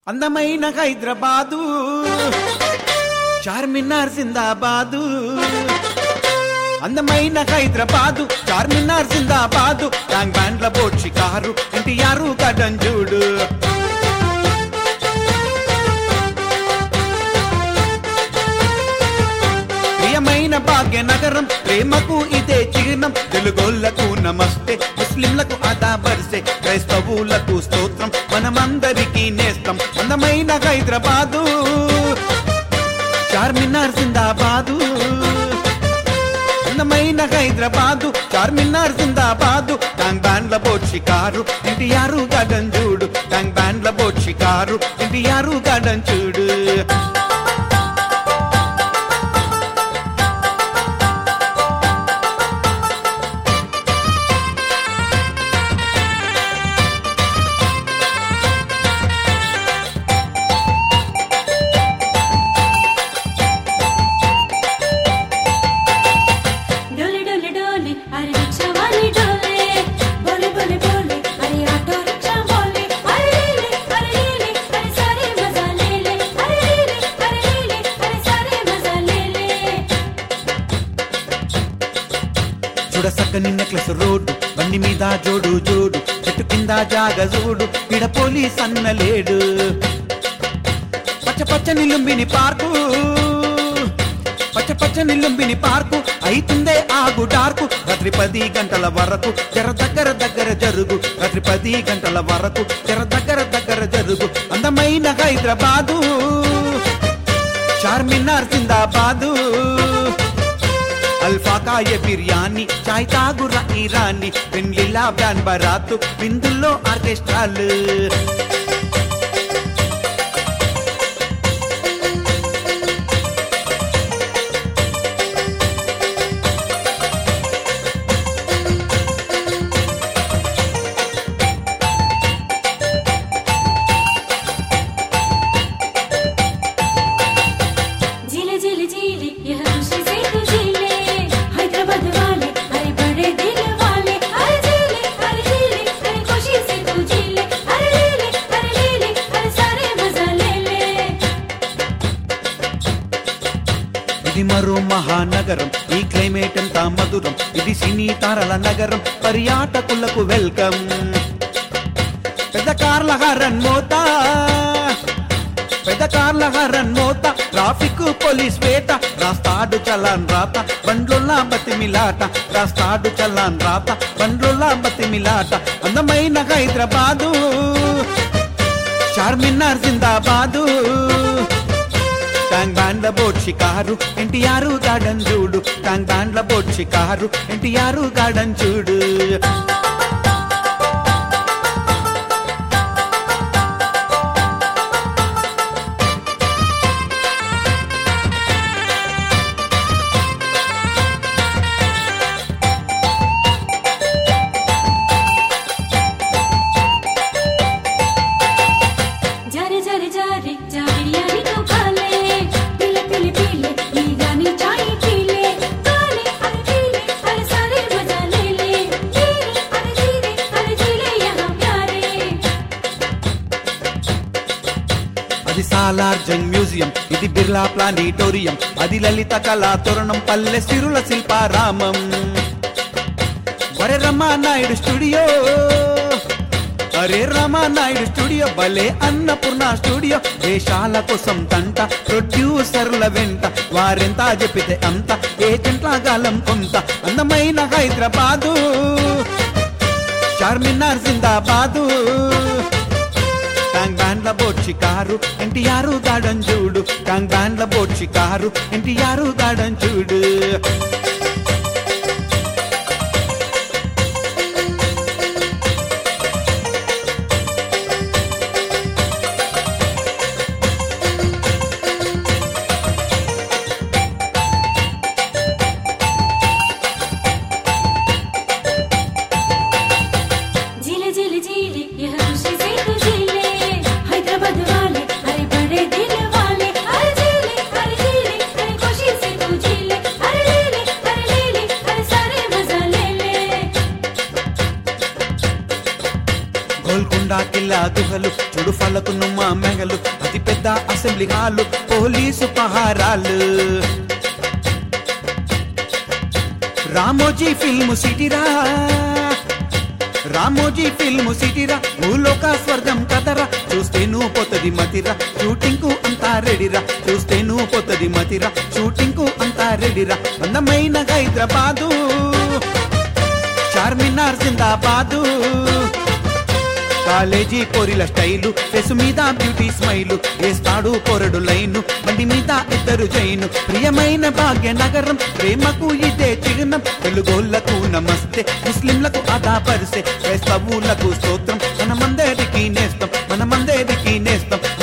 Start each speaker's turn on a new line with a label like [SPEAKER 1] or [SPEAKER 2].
[SPEAKER 1] అందమైన హైదరాబాదు చార్మినార్ జిందాబాదు అందమైన హైదరాబాదు చార్మినార్ జిందాబాదు ట్యాంక్ బ్యాండ్ల బోట్ షికారు ఎన్టీఆర్ కడంజూడు ప్రియమైన భాగ్యనగరం ప్రేమకు ఇదే చిహ్నం తెలుగోళ్లకు నమస్తే ముస్లింలకు అదా బర్సే క్రైస్తవులకు స్తోత్రం మనమందరికీ నేస్తం అందమైన హైదరాబాదు చార్మినార్ జిందాబాదు అందమైన హైదరాబాదు చార్మినార్ జిందాబాదు ట్యాంక్ బ్యాండ్ల బోట్ షికారు ఎన్టీఆర్ గడన్ చూడు ట్యాంక్ బ్యాండ్ల బోట్ షికారు ఎన్టీఆర్ గడన్ చూడు
[SPEAKER 2] डोले डोले डोले अरे रिक्शा वाली डोले बोले बोले बोले अरे ऑटो रिक्शा बोले अरे ले ले अरे ले ले अरे सारे मजा ले ले अरे ले ले अरे ले ले अरे सारे मजा ले ले
[SPEAKER 1] చూడసక్కని నెక్లెస్ రోడ్డు బండి మీద జోడు జోడు చెట్టు కింద జాగ చూడు ఇడ పోలీస్ అన్న లేడు పచ్చ పచ్చని లుంబిని పార్కు పచ్చ పచ్చని లుంబిని పార్కు అయితుందే ఆగు డార్కు రాత్రి పది గంటల వరకు చెర దగ్గర దగ్గర జరుగు రాత్రి పది గంటల వరకు చెర దగ్గర దగ్గర జరుగు అందమైన హైదరాబాదు చార్మినార్ జిందాబాదు అల్ఫాకా ఏ బిర్యానీ చాయ్ తాగుర ఇరానీ పెళ్లిలా బ్యాన్ బరాతు విందుల్లో ఆర్కెస్ట్రాలు
[SPEAKER 2] झीले झीले झीले यह खुशी से तू झीले हैदराबाद वाले अरे बड़े दिल वाले अरे झीले अरे झीले अरे खुशी से तू झीले अरे ले ले अरे ले ले अरे सारे मजा ले ले
[SPEAKER 1] ఇది మరో మహానగరం ఈ క్లైమేట్ అంతా మధురం ఇది సినీ తారల నగరం పర్యాటకులకు వెల్కమ్ పెద్ద కార్ల హరన్ మోత పెద్ద కార్ల హరన్ మోత ట్రాఫిక్ పోలీస్ వేట రాస్తాడు చలాన్ రాత బండ్లుల్లా బతిమిలాట రాస్తాడు చలాన్ రాత బండ్లుల్లా బతిమిలాట అందమైన హైదరాబాదు చార్మినార్ జిందాబాదు ట్యాంక్ బ్యాండ్ల బోట్ షికారు ఎన్టీఆర్ గార్డెన్ చూడు ట్యాంక్ బ్యాండ్ల బోట్ షికారు ఎన్టీఆర్ గార్డెన్ చూడు
[SPEAKER 2] जारे जारे जारे जा बिरयानी तो खा ले पीले पीले पीले ये गानी चाय पी ले काले अरे पीले अरे सारे मजा ले ले धीरे अरे धीरे अरे झीले यहाँ प्यारे
[SPEAKER 1] అది సాలార్ జంగ్ మ్యూజియం ఇది బిర్లా ప్లానిటోరియం అది లలిత కళా తోరణం పల్లె సిరుల శిల్పారామం వరే రమానాయుడు స్టూడియో అరే రమానాయుడు స్టూడియో భలే అన్నపూర్ణ స్టూడియో దేశాల కోసం తంట ప్రొడ్యూసర్ల వెంట వారెంత చెప్పితే అంత ఏజెంట్ల గాలం కొంత అందమైన హైదరాబాదు చార్మినార్ జిందాబాదు ట్యాంక్ బ్యాండ్ల బోట్ షికారు ఎన్టీఆర్ గార్డెన్ చూడు ట్యాంక్ బ్యాండ్ల బోట్ షికారు ఎన్టీఆర్ గార్డెన్ చూడు
[SPEAKER 2] झीले झीले झीले यह खुशी से तू झीले हैदराबाद वाले अरे बड़े दिल वाले अरे झीले अरे झीले अरे खुशी से तू झीले अरे ले ले
[SPEAKER 1] నీలా గుహలు చూడు ఫలకు నుమ్మ మెగలు అతి పెద్ద అసెంబ్లీ హాలు పోలీసు పహారాలు రామోజీ ఫిల్మ్ సిటీరా రామోజీ ఫిల్మ్ సిటీరా భూలోక స్వర్గం కదరా చూస్తే నువ్వు పోతది మతిరా షూటింగ్ కు అంతా రెడీరా చూస్తే నువ్వు పోతది మతిరా షూటింగ్ కు అంతా రెడీరా అందమైన హైదరాబాదు చార్మినార్ జిందాబాదు కాలేజీ కోరిల స్టైలు ఫెసు మీద బ్యూటీ స్మైలు వేస్తాడు కొరడు లైను బండి మీద ఇద్దరు జైను ప్రియమైన భాగ్య నగరం ప్రేమకు ఇదే చిహ్నం తెలుగోళ్లకు నమస్తే ముస్లింలకు అదా పరిసే క్రైస్తవులకు స్తోత్రం మనమందరికి నేస్తం మనమందరికి నేస్తం